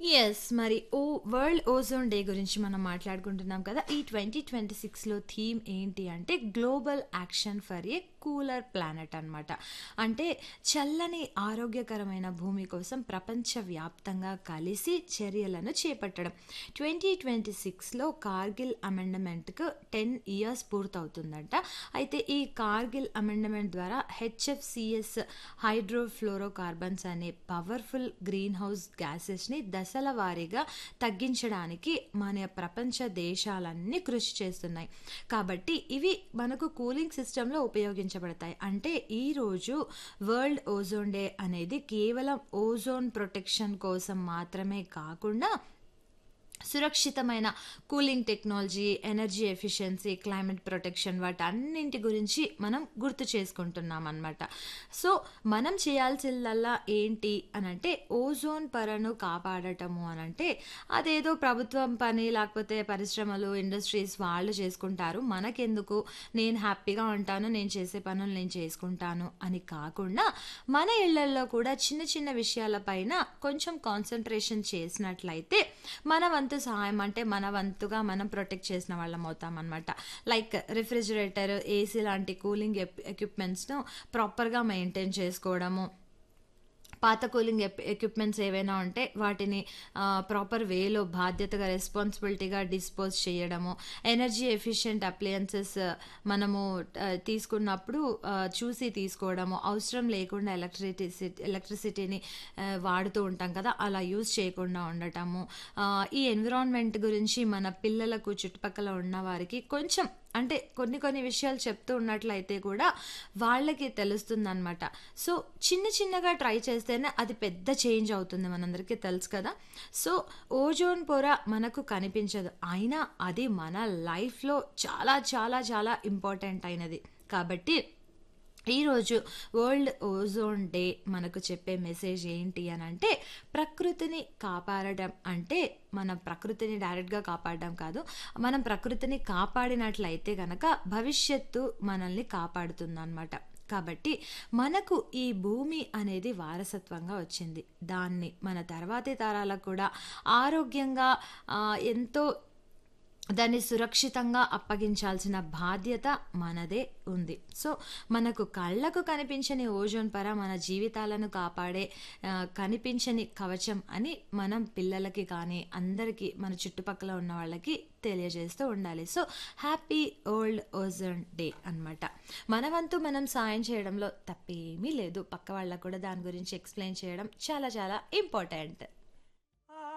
Yes. మరి ఓ world ozone day గురించి మనం మాట్లాడుకుంటున్నాం కదా! ఈ 2026లో థీమ్ ఏంటి అంటే global action for a cooler planet అనమాట. అంటే చల్లని ఆరోగ్యకరమైన భూమి కోసం ప్రపంచవ్యాప్తంగా కలిసి చర్యలను చేపట్టడం. 2026లో కార్గిల్ అమెండ్మెంట్‌కు 10 ఇయర్స్ పూర్తవుతుందంట. అయితే ఈ కార్గిల్ అమెండ్మెంట్ ద్వారా హెచ్ఎఫ్‌సీఎస్ హైడ్రోఫ్లోరోకార్బన్స్ అనే పవర్‌ఫుల్ గ్రీన్ హౌస్ గ్యాసెస్‌ని దశల వారీగా తగ్గించడానికి మన ప్రపంచ దేశాలన్నీ కృషి చేస్తున్నాయి. కాబట్టి ఇవి మనకు కూలింగ్ సిస్టమ్‌లో ఉపయోగించబడతాయి. అంటే ఈరోజు వరల్డ్ ఓజోన్ డే అనేది కేవలం ఓజోన్ ప్రొటెక్షన్ కోసం మాత్రమే కాకుండా సురక్షితమైన cooling technology, energy efficiency, climate protection వాటన్నింటి గురించి మనం గుర్తు చేసుకుంటున్నామనమాట. సో, మనం చేయాల్సిందల్లా ఏంటి అనంటే ఓజోన్ పొరను కాపాడటము అనంటే అదేదో ప్రభుత్వం పని లేకపోతే పరిశ్రమలు, ఇండస్ట్రీస్ వాళ్ళు చేసుకుంటారు. మనకెందుకు నేను హ్యాపీగా ఉంటాను. నేను చేసే పనులు నేను చేసుకుంటాను అని కాకుండా మన ఇళ్లల్లో కూడా చిన్న చిన్న విషయాల పైన కొంచెం కాన్సంట్రేషన్ చేసినట్లయితే మన వంతు సహాయం అంటే మన వంతుగా మనం ప్రొటెక్ట్ చేసిన వాళ్ళం అవుతామనమాట. లైక్ రిఫ్రిజిరేటర్, ఏసీ లాంటి కూలింగ్ ఎప్ ఎక్విప్‌మెంట్స్‌ను ప్రాపర్‌గా మెయింటైన్ చేసుకోవడము. పాత కూలింగ్ ఎప్ ఎక్విప్‌మెంట్స్ ఏవైనా ఉంటే వాటిని ఆహ్, ప్రాపర్ వేలో బాధ్యతగా, రెస్పాన్సిబిలిటీగా డిస్పోజ్ చేయడము. ఎనర్జీ ఎఫిషియంట్ అప్లయెన్సెస్ మనము ఆహ్, తీసుకున్నప్పుడు ఆహ్, చూసి తీసుకోవడము. అవసరం లేకుండా ఎలక్ట్రిటిసి ఎలక్ట్రిసిటీని ఆహ్, వాడుతూ ఉంటాం కదా! అలా యూజ్ చేయకుండా ఉండటము. ఆహ్, ఈ ఎన్విరాన్మెంట్ గురించి మన పిల్లలకు, చుట్టుపక్కల ఉన్న వారికి కొంచెం అంటే కొన్ని కొన్ని విషయాలు చెప్తూ ఉన్నట్లయితే కూడా వాళ్ళకి తెలుస్తుందనమాట. సో, చిన్న చిన్నగా ట్రై చేస్తేనే అది పెద్ద చేంజ్ అవుతుంది మనందరికీ తెలుసు కదా! సో, ఓజోన్ పొర మనకు కనిపించదు. అయినా అది మన లైఫ్‌లో చాలా చాలా చాలా ఇంపార్టెంట్ అయినది. కాబట్టి ఈరోజు వరల్డ్ ఓజోన్ డే మనకు చెప్పే మెసేజ్ ఏంటి అనంటే ప్రకృతిని కాపాడడం అంటే మన ప్రకృతిని డైరెక్ట్‌గా కాపాడడం కాదు. మనం ప్రకృతిని కాపాడినట్లయితే గనక భవిష్యత్తు మనల్ని కాపాడుతుందనమాట. కాబట్టి మనకు ఈ భూమి అనేది వారసత్వంగా వచ్చింది. దాన్ని మన తర్వాతి తరాలకు కూడా ఆరోగ్యంగా ఆహ్, ఎంతో దాన్ని సురక్షితంగా అప్పగించాల్సిన బాధ్యత మనదే ఉంది. సో, మనకు కళ్ళకు కనిపించని ఓజోన్ పొర మన జీవితాలను కాపాడే ఆహ్, కనిపించని కవచం అని మనం పిల్లలకి కానీ, అందరికీ మన చుట్టుపక్కల ఉన్న వాళ్ళకి తెలియజేస్తూ ఉండాలి. So, happy world ozone day అనమాట. మన వంతు మనం సాయం చేయడంలో తప్పేమీ లేదు. పక్క వాళ్ళకి కూడా దాని గురించి ఎక్స్‌ప్లెయిన్ చేయడం చాలా చాలా ఇంపార్టెంట్.